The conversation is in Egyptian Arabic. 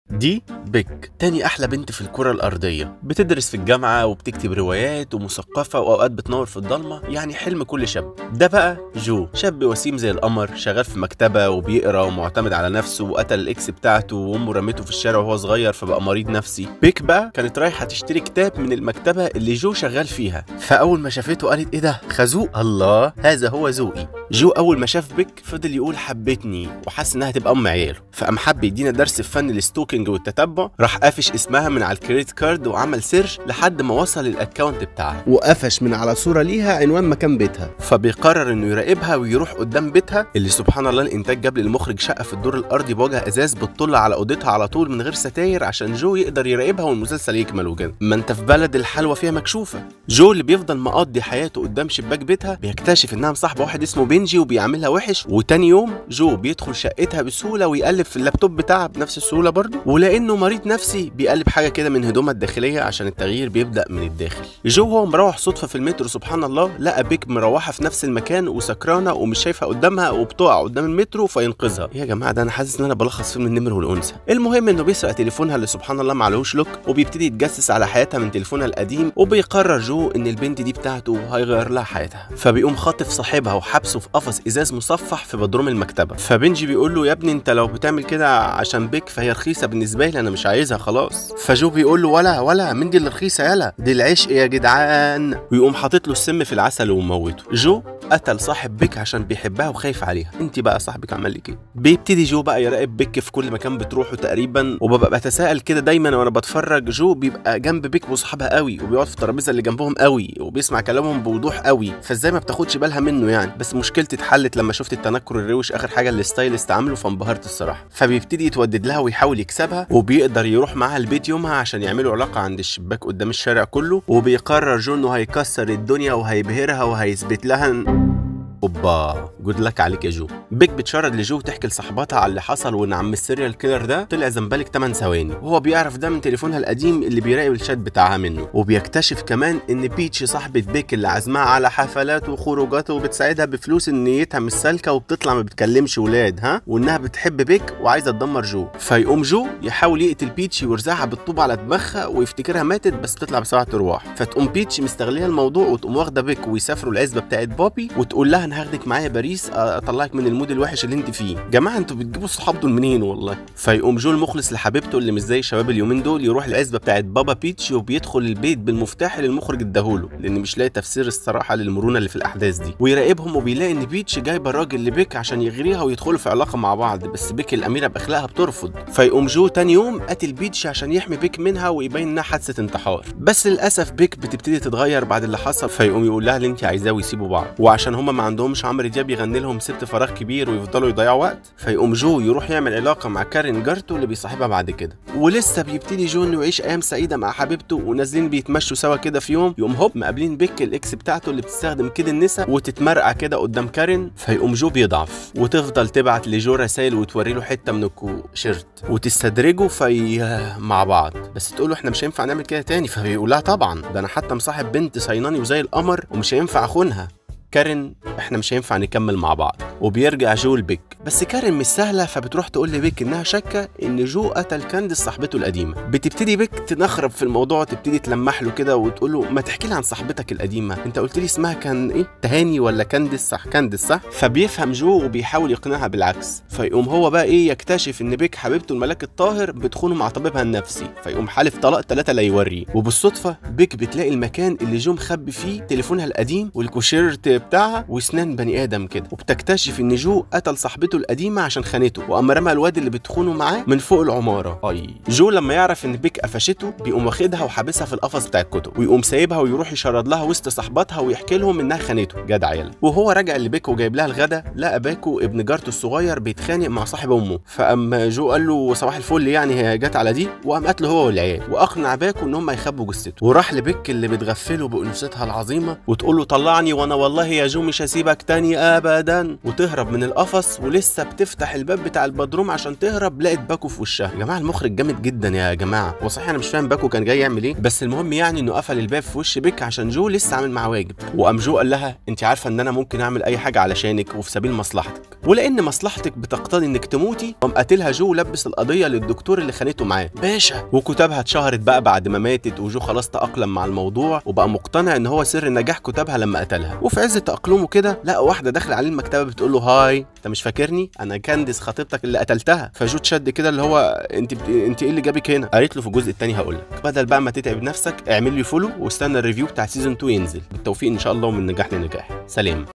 دي بيك تاني أحلى بنت في الكرة الأرضية بتدرس في الجامعة وبتكتب روايات ومثقفة وأوقات بتنور في الضلمة يعني حلم كل شاب ده بقى جو شاب وسيم زي القمر شغال في مكتبة وبيقرا ومعتمد على نفسه وقتل الإكس بتاعته وأمه رمته في الشارع وهو صغير فبقى مريض نفسي بيك بقى كانت رايحة تشتري كتاب من المكتبة اللي جو شغال فيها فأول ما شافته قالت إيه ده خازوق الله هذا هو ذوقي جو أول ما شاف بيك فضل يقول حبتني وحس إنها تبقى أم عياله فقام حب يدينا درس في فن الستوكينج والتتبع راح قافش اسمها من على الكريدت كارد وعمل سيرش لحد ما وصل الاكونت بتاعها وقفش من على صوره ليها عنوان مكان بيتها فبيقرر انه يراقبها ويروح قدام بيتها اللي سبحان الله الانتاج جاب للمخرج شقه في الدور الارضي بوجه ازاز بتطل على اوضتها على طول من غير ستاير عشان جو يقدر يراقبها والمسلسل يكمل وكده ما انت في بلد الحلوه فيها مكشوفه جو اللي بيفضل مقضي حياته قدام شباك بيتها بيكتشف انها مصاحبه واحد اسمه بنجي وبيعاملها وحش وتاني يوم جو بيدخل شقتها بسهوله ويقلب في اللابتوب بتاعها بنفس السهوله برضه ولانه مريض نفسي بيقلب حاجه كده من هدومها الداخليه عشان التغيير بيبدا من الداخل جو هو مروح صدفه في المترو سبحان الله لقى بيك مروحه في نفس المكان وسكرانه ومش شايفه قدامها وبتقع قدام المترو فينقذها يا جماعه ده انا حاسس ان انا بلخص فيلم النمر والانثى المهم انه بيسرق تليفونها اللي سبحان الله معلهوش لوك وبيبتدي يتجسس على حياتها من تليفونها القديم وبيقرر جو ان البنت دي بتاعته هيغير لها حياتها فبيقوم خاطف صاحبها وحبسه في قفص ازاز مصفح في بدروم المكتبه فبنجي بيقول له يا ابني انت لو بتعمل كده عشان بيك فهي رخيصه بالنسبه لي انا مش عايزها خلاص فجو بيقول له ولا ولا من دي اللي رخيصه يلا دي العشق يا جدعان ويقوم حاطط له السم في العسل وموته جو قتل صاحب بيك عشان بيحبها وخايف عليها انت بقى صاحبك عمل لك ايه بيبتدي جو بقى يراقب بيك في كل مكان بتروحه تقريبا وببقى بتساءل كده دايما وانا بتفرج جو بيبقى جنب بيك وصحابها قوي وبيقعد في الترابيزه اللي جنبهم قوي وبيسمع كلامهم بوضوح قوي فازاي ما بتاخدش بالها منه يعني بس مشكلتي اتحلت لما شفت التنكر الروش اخر حاجه اللي ستايلست عامله فانبهرت الصراحه فبيبتدي يتودد لها ويحاول يكسبها وبيقدر يروح معاها البيت يومها عشان يعملوا علاقه عند الشباك قدام الشارع كله وبيقرر جو انه هيكسر الدنيا وهيبهرها وهيثبت لها إن- اوبا جود لك عليك يا جو بيك بتشرد لجو وتحكي لصاحباتها على اللي حصل وان عم السيريال كيلر ده طلع زنبلك 8 ثواني وهو بيعرف ده من تليفونها القديم اللي بيراقب الشات بتاعها منه وبيكتشف كمان ان بيتش صاحبه بيك اللي عازماها على حفلات وخروجات وبتساعدها بفلوس ان نيتها مش سالكه وبتطلع ما بتكلمش ولاد ها وانها بتحب بيك وعايزه تدمر جو فيقوم جو يحاول يقتل بيتش ويرزعها بالطوب على دماغها ويفتكرها ماتت بس تطلع بسبعة ارواح فتقوم بيتش مستغليه الموضوع وتقوم واخده بيك ويسافروا العزبه بتاعت بابي وتقول لها انا هاخدك معايا باريس اطلعك من المود الوحش اللي انت فيه جماعه انتوا بتجيبوا الصحاب دول منين والله فيقوم جو المخلص لحبيبته اللي مش زي شباب اليومين دول يروح العزبه بتاعت بابا بيتش وبيدخل البيت بالمفتاح اللي المخرج اداهوله لان مش لاقي تفسير الصراحه للمرونه اللي في الاحداث دي ويراقبهم وبيلاقي ان بيتش جايبه الراجل لبيك عشان يغريها ويدخلوا في علاقه مع بعض بس بيك الاميره باخلاقها بترفض فيقوم جو تاني يوم قاتل بيتش عشان يحمي بيك منها ويبين انها حادثه انتحار بس للاسف بيك بتبتدي تتغير بعد اللي حصل فيقوم يقول لها اللي انت عايزاه ويسيبوا بعض وعشان هما ما عندهمش عمرو دياب يغني لهم ست فراغ كبير ويفضلوا يضيعوا وقت فيقوم جو يروح يعمل علاقه مع كارين جارته اللي بيصاحبها بعد كده ولسه بيبتدي جو انه يعيش ايام سعيده مع حبيبته ونازلين بيتمشوا سوا كده في يوم يقوم هوب مقابلين بيك الاكس بتاعته اللي بتستخدم كده النساء وتتمرقع كده قدام كارين فيقوم جو بيضعف وتفضل تبعت لجو رسائل وتوري له حته من الشيرت وتستدرجه في مع بعض بس تقول له احنا مش هينفع نعمل كده تاني فبيقول لها طبعا ده انا حتى مصاحب بنت صيناني وزي القمر ومش هينفع اخونها كارين احنا مش هينفع نكمل مع بعض وبيرجع جو لبيك بس كارين مش سهله فبتروح تقول لبيك انها شاكه ان جو قتل كانديس صاحبته القديمه بتبتدي بيك تنخرب في الموضوع وتبتدي تلمح له كده وتقول له ما تحكي لي عن صاحبتك القديمه انت قلت لي اسمها كان ايه تهاني ولا كانديس صح كانديس صح فبيفهم جو وبيحاول يقنعها بالعكس فيقوم هو بقى ايه يكتشف ان بيك حبيبته الملاك الطاهر بتخونه مع طبيبها النفسي فيقوم حالف طلاق ثلاثه لا يوريه وبالصدفه بيك بتلاقي المكان اللي جو مخبي فيه تليفونها القديم والكوشيرت بتاعها واسنان بني ادم كده وبتكتشف ان جو قتل صاحبته القديمه عشان خانته وقام رمى الواد اللي بتخونه معاه من فوق العماره اي جو لما يعرف ان بيك قفشته بيقوم واخدها وحابسها في القفص بتاع الكتب ويقوم سايبها ويروح يشرد لها وسط صاحباتها ويحكي لهم انها خانته جدع يلا وهو راجع لبيك وجايب لها الغدا لقى باكو ابن جارته الصغير بيتخانق مع صاحب امه فقام جو قال له صباح الفل يعني هي جت على دي وقام قتله هو والعيال واقنع باكو ان هم يخبوا جثته وراح لبيك اللي بتغفله بانوثتها العظيمه وتقول له طلعني وانا والله يا جو مش هسيبك تاني ابدا وتهرب من القفص ولسه بتفتح الباب بتاع البدروم عشان تهرب لقيت باكو في وشها يا جماعه المخرج جامد جدا يا جماعه هو صحيح انا مش فاهم باكو كان جاي يعمل ايه بس المهم يعني انه قفل الباب في وش بيك عشان جو لسه عامل معاه واجب وقام جو قال لها انت عارفه ان انا ممكن اعمل اي حاجه علشانك وفي سبيل مصلحتك ولان مصلحتك بتقتضي انك تموتي قام قاتلها جو ولبس القضيه للدكتور اللي خانته معاه باشا وكتابها اتشهرت بقى بعد ما ماتت وجو خلاص تاقلم مع الموضوع وبقى مقتنع ان هو سر نجاح كتابها لما قتلها وفي عز تاقلمه كده لقى واحده داخله عليه المكتبه بتقول له هاي انت مش فاكرني انا كانديس خطيبتك اللي قتلتها فجو اتشد كده اللي هو انت بت... انت ايه اللي جابك هنا قالت له في الجزء الثاني هقول لك بدل بقى ما تتعب نفسك اعمل لي فولو واستنى الريفيو بتاع سيزون 2 ينزل بالتوفيق ان شاء الله ومن نجاح لنجاح سلام